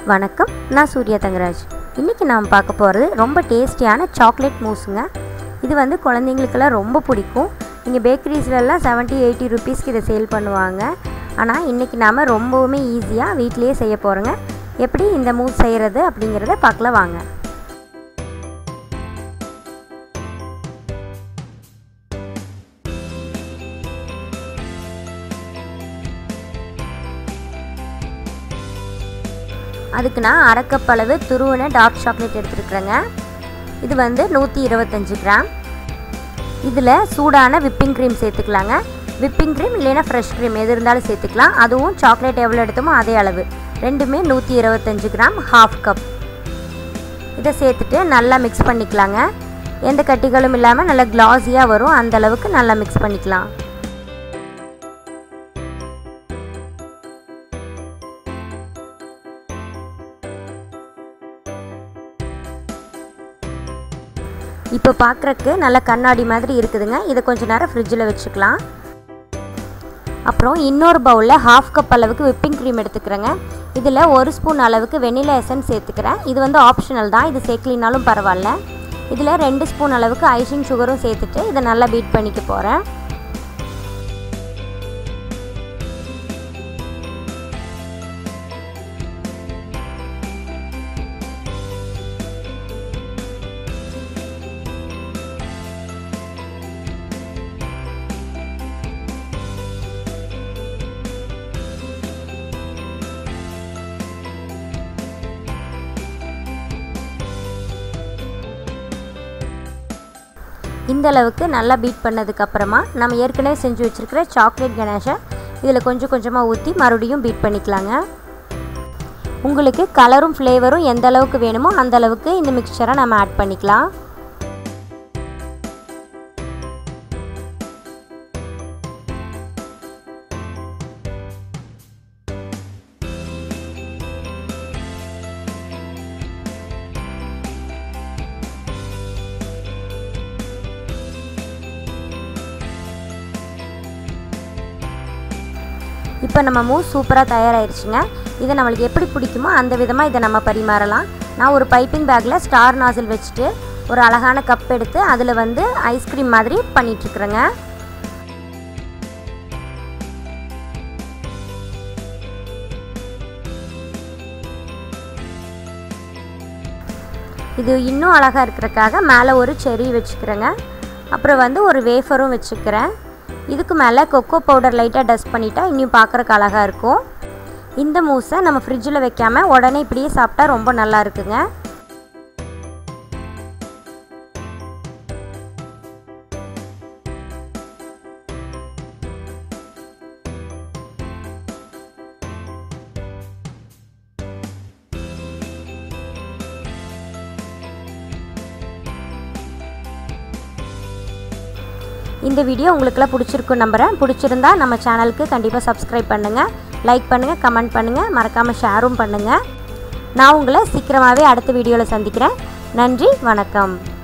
வணக்கம் நான் சூர்யா தங்கராஜ் இன்றைக்கி நாம் பார்க்க போகிறது ரொம்ப டேஸ்டியான சாக்லேட் மூஸுங்க இது வந்து குழந்தைங்களுக்கெல்லாம் ரொம்ப பிடிக்கும் நீங்கள் பேக்கரிஸ்லலாம் செவன்ட்டி எயிட்டி ருபீஸ்க்கு இதை சேல் பண்ணுவாங்க ஆனால் இன்றைக்கி நாம் ரொம்பவுமே ஈஸியாக வீட்டிலேயே செய்ய போகிறோங்க எப்படி இந்த மூஸ் செய்கிறது அப்படிங்கிறத பார்க்கலாம் வாங்க அதுக்கு நான் அரை கப் அளவு துருவன டார்க் சாக்லேட் எடுத்துருக்குறேங்க இது வந்து நூற்றி இருபத்தஞ்சி கிராம் இதில் சூடான விப்பிங் க்ரீம் சேர்த்துக்கலாங்க விப்பிங் க்ரீம் இல்லைன்னா ஃப்ரெஷ் க்ரீம் எது இருந்தாலும் சேர்த்துக்கலாம் அதுவும் சாக்லேட் எவ்வளோ எடுத்தோமோ அதே அளவு ரெண்டுமே நூற்றி இருபத்தஞ்சி கிராம் ஹாஃப் கப் இதை சேர்த்துட்டு நல்லா மிக்ஸ் பண்ணிக்கலாங்க எந்த கட்டிகளும் இல்லாமல் நல்லா க்ளாஸியாக வரும் அந்த அளவுக்கு நல்லா மிக்ஸ் பண்ணிக்கலாம் இப்போ பார்க்குறக்கு நல்ல கண்ணாடி மாதிரி இருக்குதுங்க இதை கொஞ்சம் நேரம் ஃப்ரிட்ஜில் வச்சுக்கலாம் அப்புறம் இன்னொரு பவுலில் ஹாஃப் கப் அளவுக்கு விப்பிங் க்ரீம் எடுத்துக்கிறேங்க இதில் ஒரு ஸ்பூன் அளவுக்கு வெனிலா எசன்ஸ் சேர்த்துக்கிறேன் இது வந்து ஆப்ஷனல் தான் இது சேர்க்கலினாலும் பரவாயில்ல இதில் ரெண்டு ஸ்பூன் அளவுக்கு ஐசிங் சுகரும் சேர்த்துட்டு இதை நல்லா பீட் பண்ணிக்க போகிறேன் இந்த அளவுக்கு நல்லா பீட் பண்ணதுக்கப்புறமா நம்ம ஏற்கனவே செஞ்சு வச்சுருக்கிற சாக்லேட் கணேஷை இதில் கொஞ்சம் கொஞ்சமாக ஊற்றி மறுபடியும் பீட் பண்ணிக்கலாங்க உங்களுக்கு கலரும் ஃப்ளேவரும் எந்த அளவுக்கு வேணுமோ அந்த அளவுக்கு இந்த மிக்சரை நம்ம ஆட் பண்ணிக்கலாம் இப்போ நம்ம மூஸ் சூப்பராக தயாராகிருச்சுங்க இதை நம்மளுக்கு எப்படி பிடிக்குமோ அந்த விதமாக இதை நம்ம பரிமாறலாம் நான் ஒரு பைப்பிங் பேக்கில் ஸ்டார் நாசில் வச்சுட்டு ஒரு அழகான கப் எடுத்து அதில் வந்து ஐஸ்கிரீம் மாதிரி பண்ணிகிட்ருக்குறேங்க இது இன்னும் அழகாக இருக்கிறக்காக மேலே ஒரு செரி வச்சுக்கிறேங்க அப்புறம் வந்து ஒரு வேஃபரும் வச்சுக்கிறேன் இதுக்கு மேலே கொக்கோ பவுடர் லைட்டாக டஸ்ட் பண்ணிட்டா இன்னும் பார்க்குறக்கு அழகாக இருக்கும் இந்த மூஸை நம்ம ஃப்ரிட்ஜில் வைக்காமல் உடனே இப்படியே சாப்பிட்டா ரொம்ப நல்லா இருக்குங்க இந்த வீடியோ உங்களுக்குலாம் பிடிச்சிருக்கும் நம்புகிறேன் பிடிச்சிருந்தா நம்ம சேனலுக்கு கண்டிப்பாக சப்ஸ்கிரைப் பண்ணுங்கள் லைக் பண்ணுங்கள் கமெண்ட் பண்ணுங்கள் மறக்காமல் ஷேரும் பண்ணுங்கள் நான் உங்களை சீக்கிரமாகவே அடுத்த வீடியோவில் சந்திக்கிறேன் நன்றி வணக்கம்